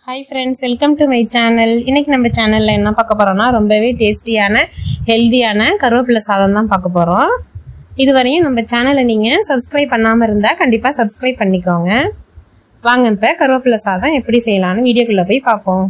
hi friends welcome to my channel இன்னைக்கு நம்ம சேனலில் என்ன பார்க்க போகிறோம்னா ரொம்பவே டேஸ்டியான ஹெல்தியான கருவேப்பிலை சாதம் தான் பார்க்க போகிறோம் இதுவரையும் நம்ம சேனலை நீங்கள் சப்ஸ்கிரைப் பண்ணாமல் இருந்தால் கண்டிப்பாக சப்ஸ்கிரைப் பண்ணிக்கோங்க வாங்க இப்போ கருவேப்பிலை சாதம் எப்படி செய்யலாம்னு வீடியோக்குள்ளே போய் பார்ப்போம்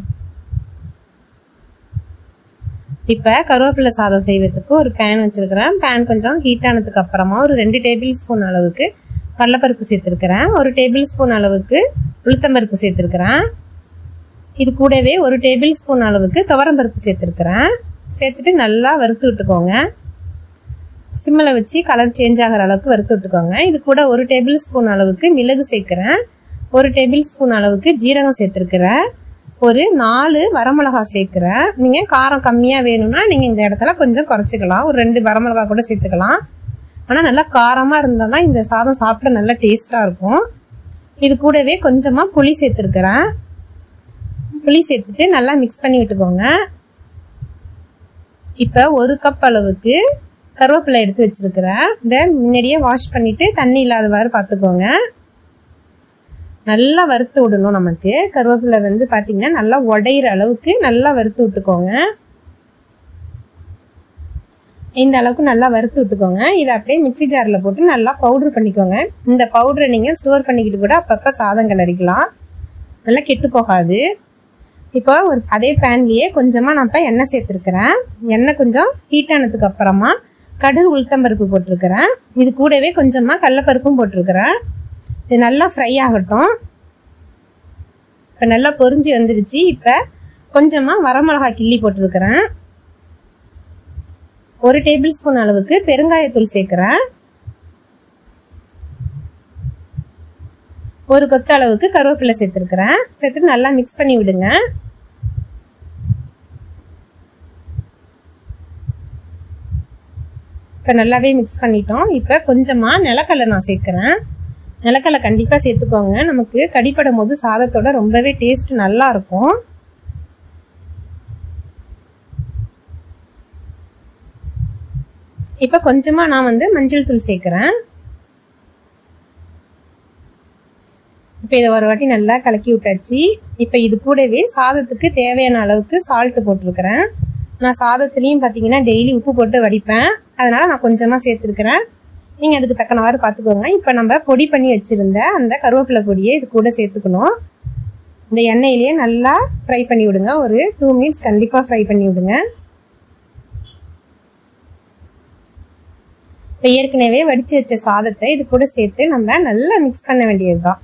இப்போ கருவேப்பிலை சாதம் செய்கிறதுக்கு ஒரு பேன் வச்சுருக்கிறேன் பேன் கொஞ்சம் ஹீட் ஆனதுக்கு அப்புறமா ஒரு ரெண்டு டேபிள் ஸ்பூன் அளவுக்கு கடலப்பருப்பு சேர்த்துருக்கிறேன் ஒரு டேபிள் ஸ்பூன் அளவுக்கு உளுத்தம்பருப்பு சேர்த்துருக்கிறேன் இது கூடவே ஒரு டேபிள் ஸ்பூன் அளவுக்கு துவரம்பருப்பு சேர்த்துருக்கிறேன் சேர்த்துட்டு நல்லா வறுத்து விட்டுக்கோங்க சிம்மில் வச்சு கலர் சேஞ்ச் ஆகிற அளவுக்கு வறுத்து விட்டுக்கோங்க இது கூட ஒரு டேபிள் ஸ்பூன் அளவுக்கு மிளகு சேர்க்குறேன் ஒரு டேபிள் ஸ்பூன் அளவுக்கு ஜீரகம் சேர்த்துருக்கிறேன் ஒரு நாலு வரமிளகா சேர்க்குறேன் நீங்கள் காரம் கம்மியாக வேணும்னா நீங்கள் இந்த இடத்துல கொஞ்சம் குறைச்சிக்கலாம் ஒரு ரெண்டு வரமிளகா கூட சேர்த்துக்கலாம் ஆனால் நல்லா காரமாக இருந்தால் தான் இந்த சாதம் சாப்பிட நல்லா டேஸ்ட்டாக இருக்கும் இது கூடவே கொஞ்சமாக புளி சேர்த்துருக்கிறேன் புளி சேர்த்துட்டு நல்லா மிக்ஸ் பண்ணி விட்டுக்கோங்க இப்போ ஒரு கப் அளவுக்கு கருவேப்பிலை எடுத்து வச்சிருக்கிறேன் இதை முன்னாடியே வாஷ் பண்ணிவிட்டு தண்ணி இல்லாதவாறு பார்த்துக்கோங்க நல்லா வறுத்து விடணும் நமக்கு கருவேப்பிலை வந்து பார்த்திங்கன்னா நல்லா உடையிற அளவுக்கு நல்லா வறுத்து விட்டுக்கோங்க இந்த அளவுக்கு நல்லா வறுத்து விட்டுக்கோங்க இதை அப்படியே மிக்சி ஜாரில் போட்டு நல்லா பவுட்ரு பண்ணிக்கோங்க இந்த பவுடரை நீங்கள் ஸ்டோர் பண்ணிக்கிட்டு கூட அப்பப்போ சாதம் கிளறிக்கலாம் நல்லா கெட்டு போகாது இப்போ ஒரு அதே பேன்லேயே கொஞ்சமாக நான் இப்போ எண்ணெய் சேர்த்துருக்கிறேன் எண்ணெய் கொஞ்சம் ஹீட் ஆனதுக்கு அப்புறமா கடுகு உளுத்தம்பருப்பு போட்டிருக்கிறேன் இது கூடவே கொஞ்சமாக கடலப்பருப்பும் போட்டிருக்கிறேன் இது நல்லா ஃப்ரை ஆகட்டும் இப்போ நல்லா பொரிஞ்சு வந்துடுச்சு இப்போ கொஞ்சமாக வரமிளகா கிள்ளி போட்டிருக்கிறேன் ஒரு டேபிள் ஸ்பூன் அளவுக்கு பெருங்காயத்தூள் சேர்க்குறேன் ஒரு கொத்த அளவுக்கு கருவேப்பிலை சேர்த்துருக்கிறேன் சேர்த்துட்டு நல்லா மிக்ஸ் பண்ணி விடுங்க இப்போ நல்லாவே மிக்ஸ் பண்ணிட்டோம் இப்போ கொஞ்சமாக நிலக்கடலை நான் சேர்க்குறேன் நிலக்கடலை கண்டிப்பாக சேர்த்துக்கோங்க நமக்கு கடிப்படும் போது சாதத்தோட ரொம்பவே டேஸ்ட் நல்லா இருக்கும் இப்போ கொஞ்சமாக நான் வந்து மஞ்சள் தூள் சேர்க்குறேன் இப்போ இதை ஒரு வாட்டி நல்லா கலக்கி விட்டாச்சு இப்போ இது கூடவே சாதத்துக்கு தேவையான அளவுக்கு சால்ட்டு போட்டிருக்கிறேன் நான் சாதத்துலேயும் பார்த்தீங்கன்னா டெய்லி உப்பு போட்டு வடிப்பேன் அதனால் நான் கொஞ்சமாக சேர்த்துருக்கிறேன் நீங்கள் அதுக்கு தக்கனவாறு பார்த்துக்கோங்க இப்போ நம்ம பொடி பண்ணி வச்சுருந்த அந்த கருவேப்பிலை பொடியை இது கூட சேர்த்துக்கணும் இந்த எண்ணெயிலேயே நல்லா ஃப்ரை பண்ணி விடுங்க ஒரு டூ மினிட்ஸ் கண்டிப்பாக ஃப்ரை பண்ணி விடுங்க இப்போ ஏற்கனவே வடித்து வச்ச சாதத்தை இது கூட சேர்த்து நம்ம நல்லா மிக்ஸ் பண்ண வேண்டியது தான்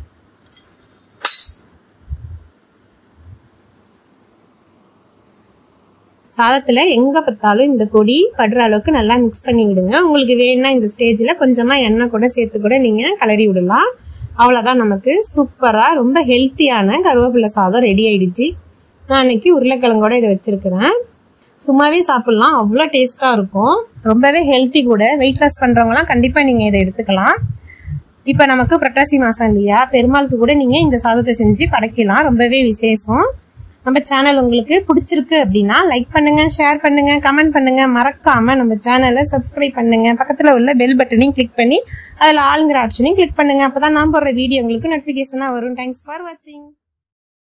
சாதத்தில் எங்கே பார்த்தாலும் இந்த பொடி படுற அளவுக்கு நல்லா மிக்ஸ் பண்ணி விடுங்க உங்களுக்கு வேணும்னா இந்த ஸ்டேஜில் கொஞ்சமாக எண்ணெய் கூட சேர்த்து கூட நீங்கள் கலரி விடலாம் அவ்வளோதான் நமக்கு சூப்பராக ரொம்ப ஹெல்த்தியான கருவேப்பிலை சாதம் ரெடி ஆயிடுச்சு நான் அன்னைக்கு உருளைக்கிழங்கோட இதை வச்சுருக்கிறேன் சும்மாவே சாப்பிட்லாம் அவ்வளோ டேஸ்ட்டாக இருக்கும் ரொம்பவே ஹெல்த்தி கூட வெயிட் லாஸ் பண்ணுறவங்களாம் கண்டிப்பாக நீங்கள் இதை எடுத்துக்கலாம் இப்போ நமக்கு புரட்டாசி மாதம் இல்லையா பெருமாளுக்கு கூட நீங்கள் இந்த சாதத்தை செஞ்சு படைக்கலாம் ரொம்பவே விசேஷம் நம்ம சேனல் உங்களுக்கு பிடிச்சிருக்கு அப்படின்னா லைக் பண்ணுங்க ஷேர் பண்ணுங்க கமெண்ட் பண்ணுங்க மறக்காம நம்ம சேனலை சப்ஸ்கிரைப் பண்ணுங்க பக்கத்தில் உள்ள பெல் பட்டனையும் கிளிக் பண்ணி அதில் ஆளுங்கிற ஆப்ஷனையும் கிளிக் பண்ணுங்க அப்பதான் நான் போடுற வீடியோ உங்களுக்கு நோட்டிஃபிகேஷனாக வரும் தேங்க்ஸ் ஃபார் வாட்சிங்